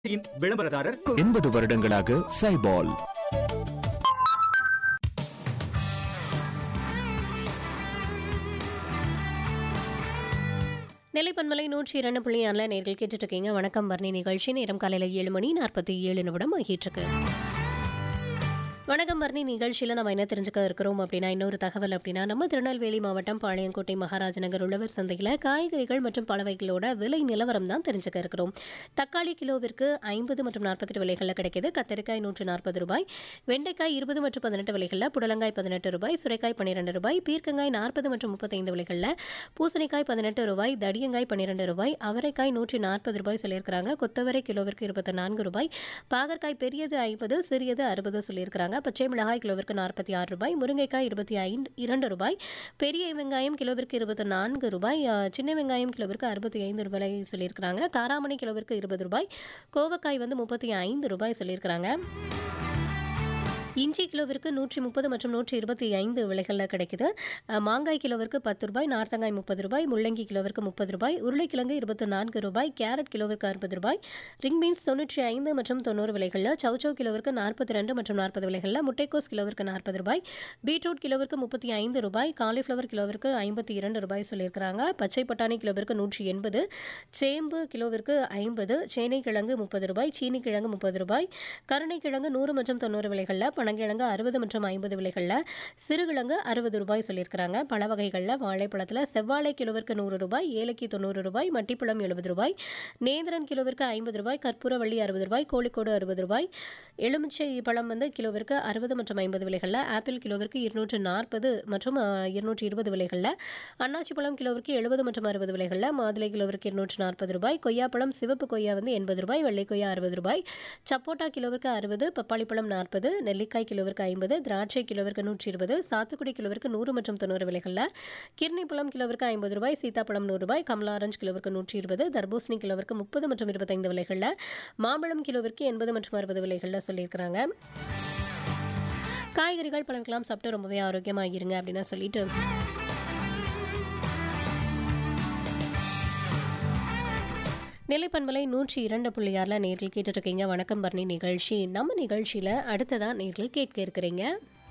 விளம்பரதாரர் எண்பது வருடங்களாக சைபால் நெல்லைப்பன்மலை நூற்றி இரண்டு புள்ளி ஆறில் நேர்கள் கேட்டுட்டு இருக்கீங்க வணக்கம் வர்ணி நிகழ்ச்சி நேரம் காலையில் ஏழு மணி நாற்பத்தி ஏழு நிமிடம் ஆகிட்டு இருக்கு வணக்கம் வர்ணி நிகழ்ச்சியில் நம்ம என்ன தெரிஞ்சுக்க இருக்கிறோம் அப்படின்னா இன்னொரு தகவல் அப்படின்னா நம்ம திருநெல்வேலி மாவட்டம் பாளையங்கோட்டை மகாராஜ நகர் உழவர் சந்தையில் காய்கறிகள் மற்றும் பழவைகளோட விலை நிலவரம் தான் தெரிஞ்சுக்க இருக்கிறோம் தக்காளி கிலோவிற்கு ஐம்பது மற்றும் நாற்பத்தெட்டு விலைகளில் கிடைக்கிது கத்தரிக்காய் நூற்று நாற்பது ரூபாய் வெண்டைக்காய் இருபது மற்றும் பதினெட்டு விலைகளில் புடலங்காய் பதினெட்டு ரூபாய் சுரைக்காய் பன்னிரெண்டு ரூபாய் பீர்க்கங்காய் நாற்பது மற்றும் முப்பத்தைந்து விலைகளில் பூசணிக்காய் பதினெட்டு ரூபாய் தடியங்காய் பன்னிரெண்டு ரூபாய் அவரைக்காய் நூற்றி நாற்பது ரூபாய் சொல்லியிருக்கிறாங்க கொத்தவரை கிலோவிற்கு இருபத்தி நான்கு ரூபாய் பாகற்காய் பெரியது ஐம்பது சிறியது அறுபது சொல்லியிருக்கிறாங்க பச்சை மிளகாய் கிலோவிற்கு நாற்பத்தி ஆறு ரூபாய் முருங்கைக்காய் இருபத்தி ஐந்து இரண்டு ரூபாய் பெரிய வெங்காயம் கிலோவிற்கு இருபத்தி நான்கு ரூபாய் அஹ், சின்ன வெங்காயம் கிலோவிற்கு அறுபத்தி ஐந்து ரூபாய் சொல்லியிருக்கிறாங்க காராமணி கிலோவிற்கு இருபது ரூபாய் கோவக்காய் வந்து முப்பத்தி ஐந்து ரூபாய் சொல்லியிருக்கிறாங்க இஞ்சி கிலோவிற்கு நூற்றி முப்பது மற்றும் நூற்றி இருபத்தி ஐந்து விலைகளில் கிடைக்குது அஹ், மாங்காய் கிலோவிற்கு பத்து ரூபாய் நார்த்தங்காய் முப்பது ரூபாய் முள்ளங்கி கிலோவிற்கு முப்பது ரூபாய் உருளைக்கிழங்கு இருபத்தி நான்கு ரூபாய் கேரட் கிலோவிற்கு அறுபது ரூபாய் ரிங் பீன்ஸ் தொண்ணூற்றி ஐந்து மற்றும் தொண்ணூறு விலைகளில் சௌச்சௌ கிலோவிற்கு நாற்பத்தி ரெண்டு மற்றும் நாற்பது விலைகளில் முட்டைக்கோஸ் கிலோவிற்கு நாற்பது ரூபாய் பீட்ரூட் கிலோவிற்கு முப்பத்தி ஐந்து ரூபாய் காலிஃப்ளவர் கிலோவிற்கு ஐம்பத்தி இரண்டு ரூபாய் சொல்லியிருக்கிறாங்க பச்சை பட்டாணி கிலோவிற்கு நூற்றி எண்பது சேம்பு கிலோவிற்கு ஐம்பது சேனை கிழங்கு முப்பது ரூபாய் சீனி கிழங்கு முப்பது ரூபாய் கருணைக்கிழங்கு நூறு மற்றும் தொண்ணூறு விலைகளில் பனங்கிழங்கு அறுபது மற்றும் ஐம்பது விலைகளில் சிறுகிழங்கு அறுபது ரூபாய் சொல்லியிருக்கிறாங்க பழ வகைகளில் வாழைப்பழத்தில் செவ்வாழை கிலோவிற்கு நூறு ரூபாய் ஏலக்கி தொண்ணூறு ரூபாய் மட்டிப்பழம் எழுபது ரூபாய் நேந்திரன் கிலோவிற்கு ஐம்பது ரூபாய் கற்பூரவள்ளி அறுபது ரூபாய் கோழிக்கோடு அறுபது ரூபாய் எலுமிச்சை பழம் வந்து கிலோவிற்கு அறுபது மற்றும் ஐம்பது விலைகளில் ஆப்பிள் கிலோவிற்கு இருநூற்று நாற்பது மற்றும் இருநூற்றி இருபது விலைகளில் அன்னாச்சி பழம் கிலோவிற்கு எழுபது மற்றும் அறுபது விலைகளில் மாதுளை கிலோவிற்கு இருநூற்று நாற்பது ரூபாய் கொய்யாப்பழம் சிவப்பு கொய்யா வந்து எண்பது ரூபாய் வெள்ளை கொய்யா அறுபது ரூபாய் சப்போட்டா கிலோவிற்கு அறுபது பப்பாளி பழம் நாற்பது நெல்லிக்காய் கிலோவிற்கு ஐம்பது திராட்சை கிலோவிற்கு நூற்றி இருபது சாத்துக்குடி கிலோவிற்கு நூறு மற்றும் தொண்ணூறு விலைகளில் கிர்னி பழம் கிலோவிற்கு ஐம்பது ரூபாய் சீதாப்பழம் நூறு ரூபாய் கமலா ஆரஞ்சு கிலோவிற்கு நூற்றி இருபது தர்பூசணி கிலோவிற்கு முப்பது மற்றும் இருபத்தைந்து விலைகளில் மாம்பழம் கிலோவிற்கு எண்பது மற்றும் அறுபது விலைகளில் சொல்லியிருக்கிறாங்க காய்கறிகள் பழங்களாம் சாப்பிட்டு ரொம்பவே ஆரோக்கியமாக இருங்க அப்படின்னு சொல்லிட்டு நிலைப்பண்பலை நூற்றி இரண்டு புள்ளி ஆறில் நேர்கள் கேட்டுட்டு இருக்கீங்க வணக்கம் பர்ணி நிகழ்ச்சி நம்ம நிகழ்ச்சியில் அடுத்ததாக நேர்கள் கேட்க இருக்கிறீங்க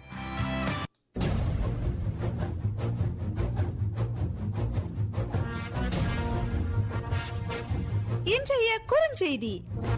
இன்றைய குறுஞ்செய்தி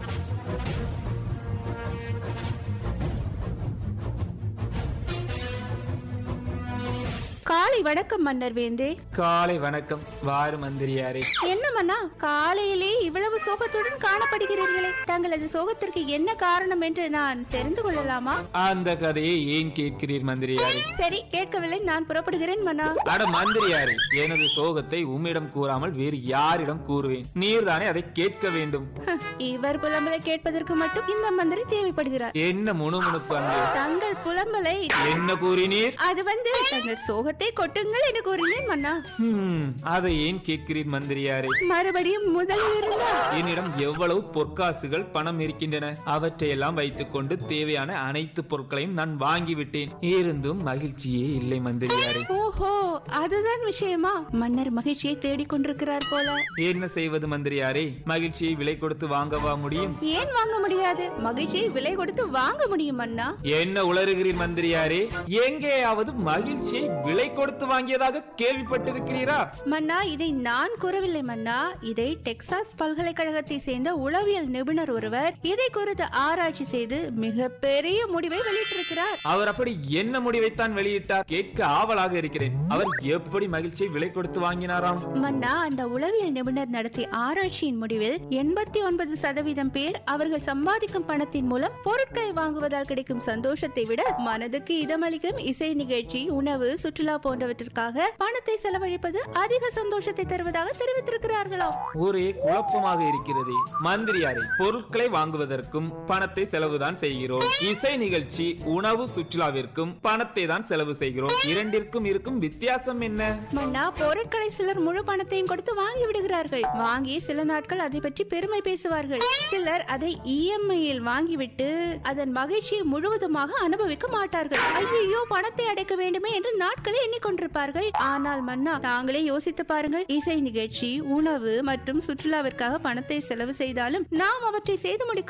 காலை வணக்கம் மன்னர் வேந்தே காலை வணக்கம் வாரு மந்திரியாரே என்ன மன்னா காலையிலே இவ்வளவு சோகத்துடன் காணப்படுகிறீர்களே தங்களது சோகத்திற்கு என்ன காரணம் என்று நான் தெரிந்து கொள்ளலாமா அந்த கதையை ஏன் கேட்கிறீர் மந்திரியாரே சரி கேட்கவில்லை நான் புறப்படுகிறேன் மன்னா அட மந்திரியாரே எனது சோகத்தை உம்மிடம் கூறாமல் வேறு யாரிடம் கூறுவேன் நீர்தானே அதை கேட்க வேண்டும் இவர் புலம்பலை கேட்பதற்கு மட்டும் இந்த மந்திரி தேவைப்படுகிறார் என்ன முணுமுணுப்பு அங்கே தங்கள் புலம்பலை என்ன கூறினீர் அது வந்து தங்கள் சோகத்தை கொட்டுங்கள் என்று கூறினேன் மன்னா ஹம், அதை ஏன் கேட்கிறீர் மந்திரியாரே மறுபடியும் முதலில் இருந்தா என்னிடம் எவ்வளவு பொற்காசுகள் பணம் இருக்கின்றன அவற்றையெல்லாம் வைத்துக் கொண்டு தேவையான அனைத்து பொருட்களையும் நான் வாங்கிவிட்டேன் இருந்தும் மகிழ்ச்சியே இல்லை மந்திரியாரே ஓஹோ அதுதான் விஷயமா மன்னர் மகிழ்ச்சியை தேடிக் கொண்டிருக்கிறார் போல என்ன செய்வது மந்திரியாரே மகிழ்ச்சியை விலை கொடுத்து வாங்கவா முடியும் ஏன் வாங்க முடியாது மகிழ்ச்சியை விலை கொடுத்து வாங்க முடியும் அண்ணா என்ன உளறுகிறீர் மந்திரியாரே எங்கேயாவது மகிழ்ச்சியை விலை கொடுத்து வாங்கியதாக கேள்விப்பட்டிருக்கிறீரா மன்னா இதை நான் கூறவில்லை மன்னா இதை டெக்சாஸ் பல்கலைக்கழகத்தை சேர்ந்த உளவியல் நிபுணர் ஒருவர் இதை குறித்து ஆராய்ச்சி செய்து மிக பெரிய முடிவை வெளியிட்டிருக்கிறார் அவர் அப்படி என்ன முடிவைத்தான் வெளியிட்டார் கேட்க ஆவலாக இருக்கிறேன் அவர் எப்படி மகிழ்ச்சியை விலை கொடுத்து வாங்கினாராம் மன்னா அந்த உளவியல் நிபுணர் நடத்திய ஆராய்ச்சியின் முடிவில் எண்பத்தி ஒன்பது சதவீதம் பேர் அவர்கள் சம்பாதிக்கும் பணத்தின் மூலம் பொருட்களை வாங்குவதால் கிடைக்கும் சந்தோஷத்தை விட மனதுக்கு இதமளிக்கும் இசை நிகழ்ச்சி உணவு சுற்றுலா போன்றவற்றிற்காக பணத்தை செலவழிப்பது அதிக சந்தோஷத்தை தருவதாக தெரிவித்திருக்கிறார்களாம் ஒரே குழப்பமாக இருக்கிறதே மந்திரியாரே பொருட்களை வாங்குவதற்கும் பணத்தை செலவுதான் செய்கிறோம் இசை நிகழ்ச்சி உணவு சுற்றுலாவிற்கும் பணத்தை தான் செலவு செய்கிறோம் இரண்டிற்கும் இருக்கும் வித்தியாசம் என்ன மன்னா பொருட்களை சிலர் முழு பணத்தையும் கொடுத்து வாங்கி விடுகிறார்கள் வாங்கி சில நாட்கள் அதை பற்றி பெருமை பேசுவார்கள் சிலர் அதை இஎம்ஐயில் வாங்கிவிட்டு அதன் மகிழ்ச்சியை முழுவதுமாக அனுபவிக்க மாட்டார்கள் ஐயோ பணத்தை அடைக்க வேண்டுமே என்று நாட்களை எண்ணிக்கொண்டிருப்பார்கள் ஆனால் மன்னா தாங்களே யோசித்து பாருங்கள் இசை நிகழ்ச்சி உணவு மற்றும் சுற்றுலாவிற்காக பணத்தை செலவு செய்தாலும் நாம் அவற்றை செய்து முடிக்கும்